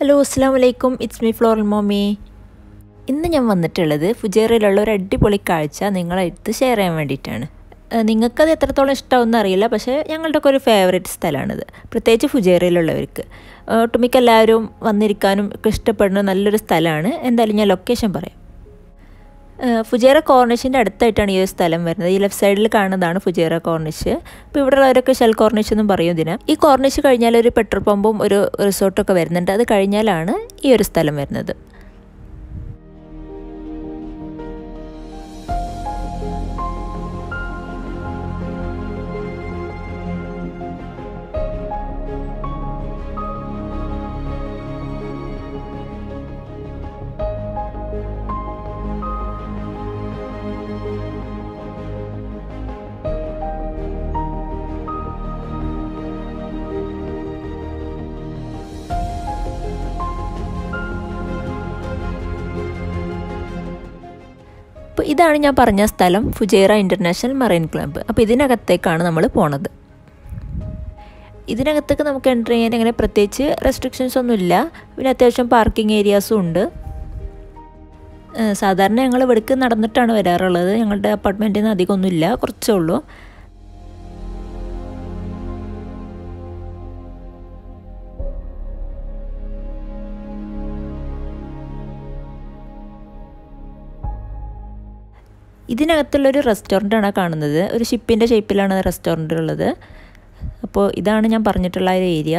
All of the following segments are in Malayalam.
ഹലോ അസ്സാം വലൈക്കും ഇറ്റ്സ് മീ ഫ്ലോറൽ മോമി ഇന്ന് ഞാൻ വന്നിട്ടുള്ളത് ഫുജേറയിലുള്ള ഒരു അടിപൊളി കാഴ്ച നിങ്ങളടുത്ത് ഷെയർ ചെയ്യാൻ വേണ്ടിയിട്ടാണ് ഏഹ് നിങ്ങൾക്കത് എത്രത്തോളം ഇഷ്ടമാവുമെന്ന് അറിയില്ല പക്ഷേ ഞങ്ങളുടെയൊക്കെ ഒരു ഫേവറേറ്റ് സ്ഥലമാണിത് പ്രത്യേകിച്ച് ഫുജേറയിലുള്ളവർക്ക് ഏഹ് ഒട്ടുമിക്ക എല്ലാവരും വന്നിരിക്കാനും ഒക്കെ ഇഷ്ടപ്പെടുന്ന നല്ലൊരു സ്ഥലമാണ് എന്തായാലും ഞാൻ ലൊക്കേഷൻ പറയാം ഏഹ് ഫുജേറ കോർണിഷിൻ്റെ അടുത്തായിട്ടാണ് ഈ ഒരു സ്ഥലം വരുന്നത് ഈ ലെഫ്റ്റ് സൈഡിൽ കാണുന്നതാണ് ഫുജേറ കോർണിഷ് ഇപ്പോൾ ഇവിടെ ഉള്ളവരൊക്കെ ഷെൽ കോർണിഷ് എന്നും പറയും ഇതിന് ഈ കോർണിഷ് കഴിഞ്ഞാൽ ഒരു പെട്രോൾ പമ്പും ഒരു റിസോർട്ടൊക്കെ വരുന്നുണ്ട് അത് കഴിഞ്ഞാലാണ് ഈ ഒരു സ്ഥലം വരുന്നത് അപ്പോൾ ഇതാണ് ഞാൻ പറഞ്ഞ സ്ഥലം ഫുജേറ ഇൻ്റർനാഷണൽ മറൈൻ ക്ലബ്ബ് അപ്പോൾ ഇതിനകത്തേക്കാണ് നമ്മൾ പോണത് ഇതിനകത്തേക്ക് നമുക്ക് എൻ്റർ ചെയ്യാൻ അങ്ങനെ പ്രത്യേകിച്ച് റെസ്ട്രിക്ഷൻസ് ഒന്നുമില്ല പിന്നെ അത്യാവശ്യം പാർക്കിംഗ് ഏരിയാസും ഉണ്ട് ഏഹ് സാധാരണ ഞങ്ങൾ ഇവിടേക്ക് നടന്നിട്ടാണ് വരാറുള്ളത് ഞങ്ങളുടെ അപ്പാർട്ട്മെൻറ്റിൽ നിന്ന് അധികമൊന്നുമില്ല കുറച്ചേ ഉള്ളൂ ഇതിനകത്തുള്ളൊരു റെസ്റ്റോറൻ്റാണ് കാണുന്നത് ഒരു ഷിപ്പിൻ്റെ ഷേപ്പിലാണ് റെസ്റ്റോറൻ്റ് ഉള്ളത് അപ്പോൾ ഇതാണ് ഞാൻ പറഞ്ഞിട്ടുള്ള ആ ഒരു ഏരിയ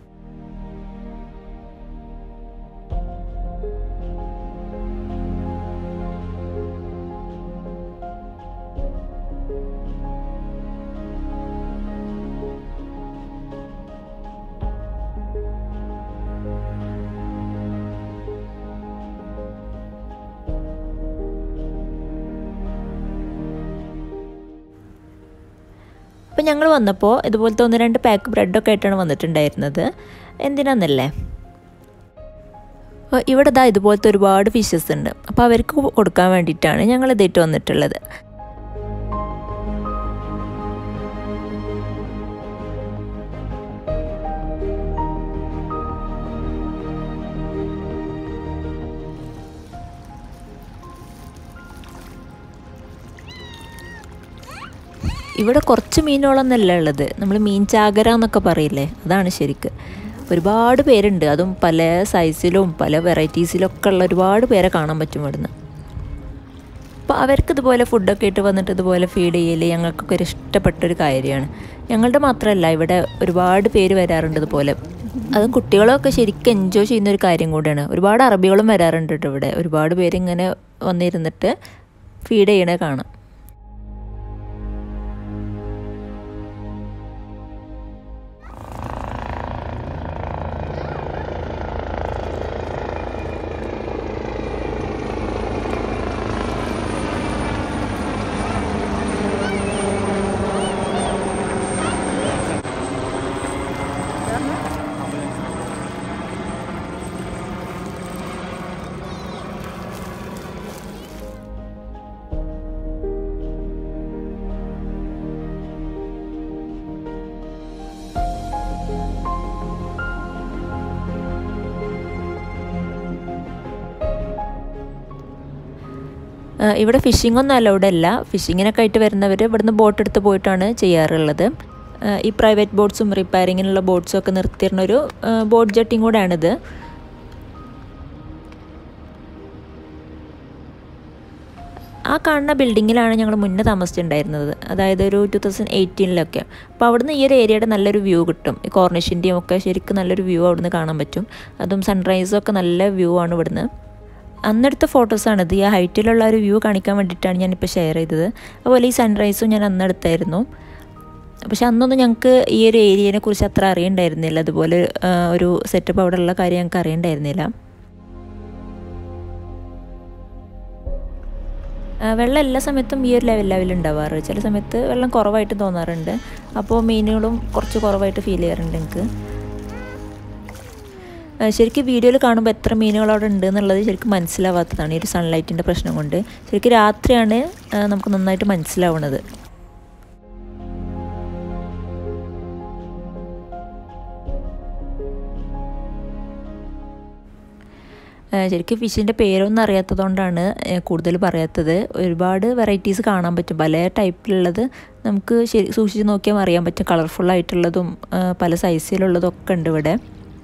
അപ്പോൾ ഞങ്ങൾ വന്നപ്പോൾ ഇതുപോലത്തെ ഒന്ന് രണ്ട് പാക്ക് ബ്രെഡൊക്കെ ആയിട്ടാണ് വന്നിട്ടുണ്ടായിരുന്നത് എന്തിനാന്നല്ലേ അപ്പോൾ ഇവിടെ ഇതാ ഇതുപോലത്തെ ഒരുപാട് ഫിഷസ് ഉണ്ട് അപ്പോൾ അവർക്ക് കൊടുക്കാൻ വേണ്ടിയിട്ടാണ് ഞങ്ങൾ ഇതേറ്റ് വന്നിട്ടുള്ളത് ഇവിടെ കുറച്ച് മീനുകളൊന്നല്ല ഉള്ളത് നമ്മൾ മീൻ ചാകര എന്നൊക്കെ പറയില്ലേ അതാണ് ശരിക്ക് ഒരുപാട് പേരുണ്ട് അതും പല സൈസിലും പല വെറൈറ്റീസിലും ഒക്കെ ഉള്ള ഒരുപാട് പേരെ കാണാൻ പറ്റും ഇവിടുന്ന് അപ്പോൾ അവർക്ക് ഇതുപോലെ ഫുഡൊക്കെ ഇട്ട് വന്നിട്ട് ഇതുപോലെ ഫീഡ് ചെയ്യൽ ഞങ്ങൾക്കൊക്കെ ഒരു ഇഷ്ടപ്പെട്ടൊരു കാര്യമാണ് ഞങ്ങളുടെ മാത്രമല്ല ഇവിടെ ഒരുപാട് പേര് വരാറുണ്ട് ഇതുപോലെ അതും കുട്ടികളൊക്കെ ശരിക്കും എൻജോയ് ചെയ്യുന്ന ഒരു കാര്യം കൂടിയാണ് ഒരുപാട് അറബികളും വരാറുണ്ട് കേട്ടോ ഇവിടെ ഒരുപാട് പേര് ഇങ്ങനെ വന്നിരുന്നിട്ട് ഫീഡ് ചെയ്യണേ കാണാം ഏഹ് ഇവിടെ ഫിഷിംഗ് ഒന്നും അലൗഡ് അല്ല ഫിഷിങ്ങിനൊക്കെ ആയിട്ട് വരുന്നവർ ഇവിടുന്ന് ബോട്ട് എടുത്ത് പോയിട്ടാണ് ചെയ്യാറുള്ളത് ഏഹ് ഈ പ്രൈവറ്റ് ബോട്ട്സും റിപ്പയറിങ്ങിനുള്ള ബോട്ട്സും ഒക്കെ നിർത്തിയിരുന്ന ഒരു ബോട്ട് ജട്ടിങ് കൂടെയാണിത് ആ കാണുന്ന ബിൽഡിങ്ങിലാണ് ഞങ്ങൾ മുന്നേ താമസിച്ചിട്ടുണ്ടായിരുന്നത് അതായത് ഒരു ടു തൗസൻഡ് എയ്റ്റീനിലൊക്കെ അപ്പോൾ അവിടുന്ന് ഈ ഒരു ഏരിയയുടെ നല്ലൊരു വ്യൂ കിട്ടും ഈ കോർണിഷിൻ്റെയും ഒക്കെ ശരിക്കും നല്ലൊരു വ്യൂ അവിടുന്ന് കാണാൻ പറ്റും അതും സൺറൈസും ഒക്കെ നല്ല വ്യൂ ആണ് ഇവിടുന്ന് അന്നെടുത്ത ഫോട്ടോസാണിത് ഈ ഹൈറ്റിലുള്ള ഒരു വ്യൂ കാണിക്കാൻ വേണ്ടിയിട്ടാണ് ഞാനിപ്പോൾ ഷെയർ ചെയ്തത് അതുപോലെ ഈ സൺറൈസും ഞാൻ അന്നെടുത്തായിരുന്നു പക്ഷെ അന്നൊന്നും ഞങ്ങൾക്ക് ഈ ഒരു ഏരിയനെ കുറിച്ച് അത്ര അറിയണ്ടായിരുന്നില്ല അതുപോലെ ആ, ഒരു സെറ്റപ്പ് അവിടെ ഉള്ള കാര്യം ഞങ്ങൾക്ക് അറിയണ്ടായിരുന്നില്ല ആ, വെള്ളം എല്ലാ സമയത്തും ഈ ഒരു ലെവൽ ലെവൽ ഉണ്ടാവാറ് ചില സമയത്ത് വെള്ളം കുറവായിട്ട് തോന്നാറുണ്ട് അപ്പോൾ മീനുകളും കുറച്ച് കുറവായിട്ട് ഫീൽ ചെയ്യാറുണ്ട് എനിക്ക് ആ, ശരിക്കും വീഡിയോയിൽ കാണുമ്പോൾ എത്ര മീനുകൾ അവിടെ ഉണ്ട് എന്നുള്ളത് ശരിക്കും മനസ്സിലാവാത്തതാണ് ഈ ഒരു സൺലൈറ്റിൻ്റെ പ്രശ്നം കൊണ്ട് ശരിക്കും രാത്രിയാണ് ആ, നമുക്ക് നന്നായിട്ട് മനസ്സിലാവുന്നത് ശരിക്കും ഫിഷിൻ്റെ പേരൊന്നും അറിയാത്തതുകൊണ്ടാണ് കൂടുതൽ പറയാത്തത് ഒരുപാട് വെറൈറ്റീസ് കാണാൻ പറ്റും പല ടൈപ്പിലുള്ളത് നമുക്ക് ശരി സൂക്ഷിച്ച് നോക്കിയാൽ അറിയാൻ പറ്റും കളർഫുൾ ആയിട്ടുള്ളതും പല സൈസിലുള്ളതും ഒക്കെ ഉണ്ട് ഇവിടെ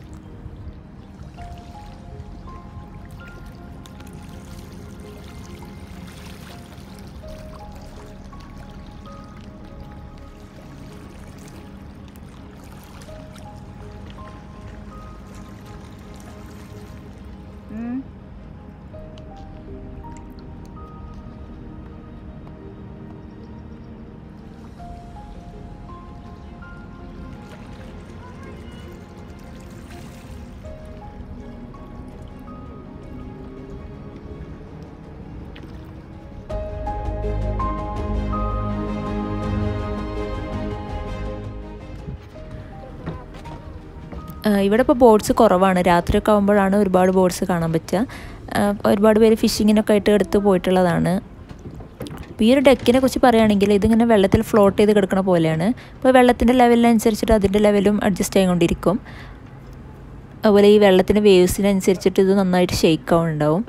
ഇവിടെ ഇപ്പോൾ ബോട്ട്സ് കുറവാണ് രാത്രിയൊക്കെ ആകുമ്പോഴാണ് ഒരുപാട് ബോട്ട്സ് കാണാൻ പറ്റുക ഒരുപാട് പേര് ഫിഷിങ്ങിനൊക്കെ ആയിട്ട് എടുത്ത് പോയിട്ടുള്ളതാണ് അപ്പോൾ ഈ ഒരു ഡെക്കിനെ കുറിച്ച് പറയുകയാണെങ്കിൽ ഇതിങ്ങനെ വെള്ളത്തിൽ ഫ്ലോട്ട് ചെയ്ത് കിടക്കുന്ന പോലെയാണ് ഇപ്പോൾ വെള്ളത്തിൻ്റെ ലെവലിനനുസരിച്ചിട്ട് അതിൻ്റെ ലെവലും അഡ്ജസ്റ്റ് ആയിക്കൊണ്ടിരിക്കും അതുപോലെ ഈ വെള്ളത്തിൻ്റെ വേവ്സിനനുസരിച്ചിട്ട് ഇത് നന്നായിട്ട് ഷെയ്ക്ക് ആവുന്നുണ്ടാവും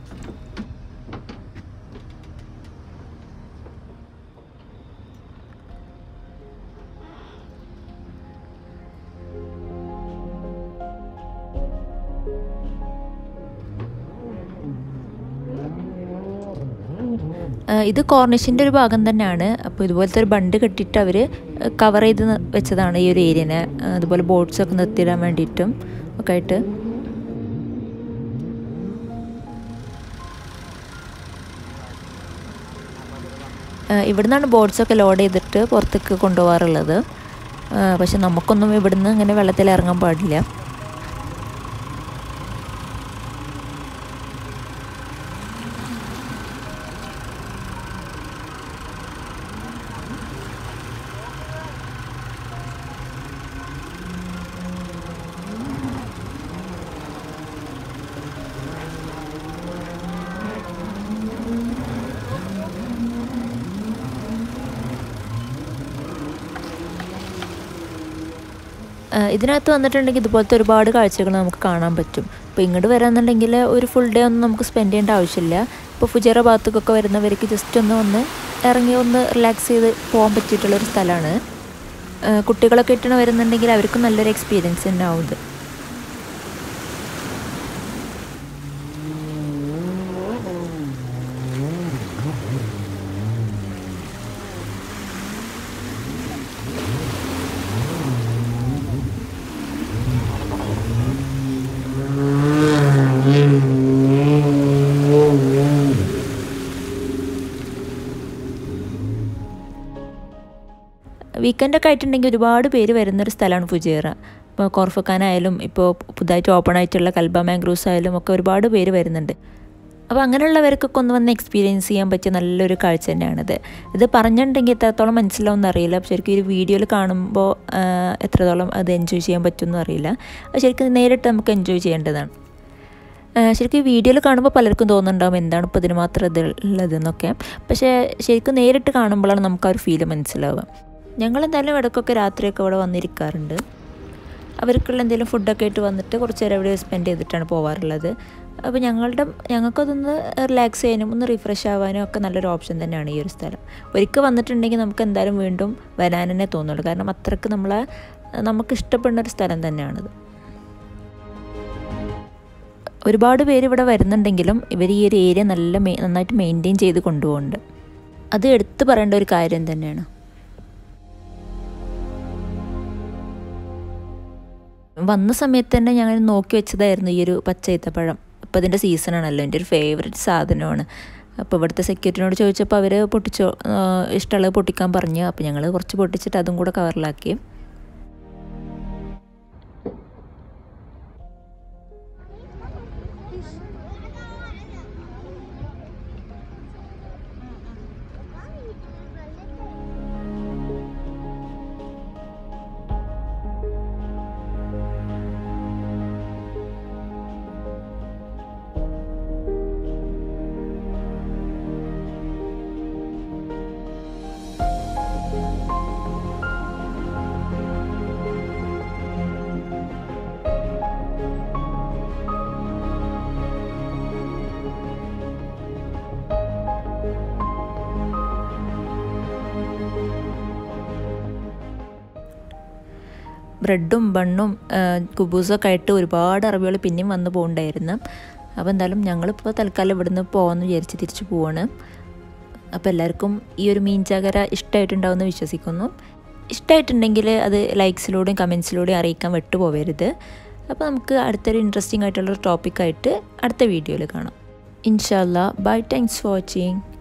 ഇത് കോർണിഷിൻ്റെ ഒരു ഭാഗം തന്നെയാണ് അപ്പോൾ ഇതുപോലത്തെ ഒരു ബണ്ട് കെട്ടിയിട്ട് അവർ കവർ ചെയ്ത് വെച്ചതാണ് ഈ ഒരു ഏരിയനെ അതുപോലെ ബോട്ട്സൊക്കെ നിർത്തിയിടാൻ വേണ്ടിയിട്ടും ഒക്കെ ആയിട്ട് ഇവിടുന്നാണ് ബോട്ട്സൊക്കെ ലോഡ് ചെയ്തിട്ട് പുറത്തേക്ക് കൊണ്ടുപോകാറുള്ളത് പക്ഷെ നമുക്കൊന്നും ഇവിടുന്ന് ഇങ്ങനെ വെള്ളത്തിൽ ഇറങ്ങാൻ പാടില്ല ഇതിനകത്ത് വന്നിട്ടുണ്ടെങ്കിൽ ഇതുപോലത്തെ ഒരുപാട് കാഴ്ചകൾ നമുക്ക് കാണാൻ പറ്റും അപ്പോൾ ഇങ്ങോട്ട് വരാമെന്നുണ്ടെങ്കിൽ ഒരു ഫുൾ ഡേ ഒന്നും നമുക്ക് സ്പെൻഡ് ചെയ്യേണ്ട ആവശ്യമില്ല ഇപ്പോൾ ഫുജേറ ഭാഗത്തേക്കൊക്കെ വരുന്നവർക്ക് ജസ്റ്റ് ഒന്ന് ഒന്ന് ഇറങ്ങി ഒന്ന് റിലാക്സ് ചെയ്ത് പോകാൻ പറ്റിയിട്ടുള്ളൊരു സ്ഥലമാണ് കുട്ടികളൊക്കെ ഇട്ടാണ് വരുന്നുണ്ടെങ്കിൽ അവർക്കും നല്ലൊരു എക്സ്പീരിയൻസ് തന്നെ ആവും ഇത് വീക്കെൻഡൊക്കെ ആയിട്ടുണ്ടെങ്കിൽ ഒരുപാട് പേര് വരുന്നൊരു സ്ഥലമാണ് ഫുജേറ ഇപ്പോൾ കോർഫക്കാനായാലും ഇപ്പോൾ പുതുതായിട്ട് ഓപ്പൺ ആയിട്ടുള്ള കൽബ മാംഗ്രൂസ് ആയാലും ഒക്കെ ഒരുപാട് പേര് വരുന്നുണ്ട് അപ്പോൾ അങ്ങനെയുള്ളവർക്കൊക്കെ ഒന്ന് വന്ന് എക്സ്പീരിയൻസ് ചെയ്യാൻ പറ്റിയ നല്ലൊരു കാഴ്ച തന്നെയാണിത് ഇത് പറഞ്ഞിട്ടുണ്ടെങ്കിൽ എത്രത്തോളം മനസ്സിലാവും അറിയില്ല ശരിക്കും ഒരു വീഡിയോയിൽ കാണുമ്പോൾ എത്രത്തോളം അത് എൻജോയ് ചെയ്യാൻ പറ്റുമെന്നും അറിയില്ല അത് ശരിക്കും നേരിട്ട് നമുക്ക് എൻജോയ് ചെയ്യേണ്ടതാണ് ശരിക്കും വീഡിയോയിൽ കാണുമ്പോൾ പലർക്കും തോന്നുന്നുണ്ടാവും എന്താണ് ഇപ്പോൾ ഇതിന് മാത്രം ഇത് ഉള്ളതെന്നൊക്കെ പക്ഷേ ശരിക്കും നേരിട്ട് കാണുമ്പോഴാണ് നമുക്ക് ആ ഒരു ഫീല് മനസ്സിലാവുക ഞങ്ങളെന്തായാലും ഇടയ്ക്കൊക്കെ രാത്രിയൊക്കെ ഇവിടെ വന്നിരിക്കാറുണ്ട് അവർക്കുള്ള എന്തെങ്കിലും ഫുഡൊക്കെ ആയിട്ട് വന്നിട്ട് കുറച്ച് നേരം ഇവിടെ സ്പെൻഡ് ചെയ്തിട്ടാണ് പോകാറുള്ളത് അപ്പോൾ ഞങ്ങളുടെ ഞങ്ങൾക്കതൊന്ന് റിലാക്സ് ചെയ്യാനും ഒന്ന് റിഫ്രഷ് ആവാനും ഒക്കെ നല്ലൊരു ഓപ്ഷൻ തന്നെയാണ് ഈ ഒരു സ്ഥലം ഒരിക്കൽ വന്നിട്ടുണ്ടെങ്കിൽ നമുക്ക് എന്തായാലും വീണ്ടും വരാൻ തന്നെ തോന്നുള്ളൂ കാരണം അത്രയ്ക്ക് നമ്മളെ നമുക്ക് ഇഷ്ടപ്പെടുന്ന ഒരു സ്ഥലം തന്നെയാണിത് ഒരുപാട് പേര് ഇവിടെ വരുന്നുണ്ടെങ്കിലും ഇവർ ഈ ഒരു ഏരിയ നല്ല മെ നന്നായിട്ട് മെയിൻറ്റെയിൻ ചെയ്ത് കൊണ്ടുപോകുന്നുണ്ട് അത് എടുത്തു പറയേണ്ട ഒരു കാര്യം തന്നെയാണ് വന്ന സമയത്ത് തന്നെ ഞങ്ങൾ നോക്കി വെച്ചതായിരുന്നു ഈ ഒരു പച്ച ഈത്തപ്പഴം അപ്പോൾ ഇതിൻ്റെ സീസണാണല്ലോ എൻ്റെ ഒരു ഫേവററ്റ് സാധനമാണ് അപ്പോൾ ഇവിടുത്തെ സെക്യൂരിറ്റിനോട് ചോദിച്ചപ്പോൾ അവർ പൊട്ടിച്ചോ ഇഷ്ടമുള്ളത് പൊട്ടിക്കാൻ പറഞ്ഞു അപ്പോൾ ഞങ്ങൾ കുറച്ച് പൊട്ടിച്ചിട്ട് അതും കൂടെ കവറിലാക്കി ബ്രെഡും ബണ്ണും കുബൂസൊക്കെ ആയിട്ട് ഒരുപാട് അറബികൾ പിന്നെയും വന്ന് പോകണ്ടായിരുന്നു അപ്പോൾ എന്തായാലും ഞങ്ങളിപ്പോൾ തൽക്കാലം ഇവിടുന്ന് പോകാമെന്ന് വിചാരിച്ച് തിരിച്ചു പോവാണ് അപ്പോൾ എല്ലാവർക്കും ഈ ഒരു മീൻ ചാകര ഇഷ്ടമായിട്ടുണ്ടാവുമെന്ന് വിശ്വസിക്കുന്നു ഇഷ്ടമായിട്ടുണ്ടെങ്കിൽ അത് ലൈക്സിലൂടെയും കമൻസിലൂടെയും അറിയിക്കാൻ വിട്ടുപോകരുത് അപ്പോൾ നമുക്ക് അടുത്തൊരു ഇൻട്രസ്റ്റിംഗ് ആയിട്ടുള്ളൊരു ടോപ്പിക്കായിട്ട് അടുത്ത വീഡിയോയിൽ കാണാം ഇൻഷാല്ല ബൈ താങ്ക്സ് ഫോർ വാച്ചിങ്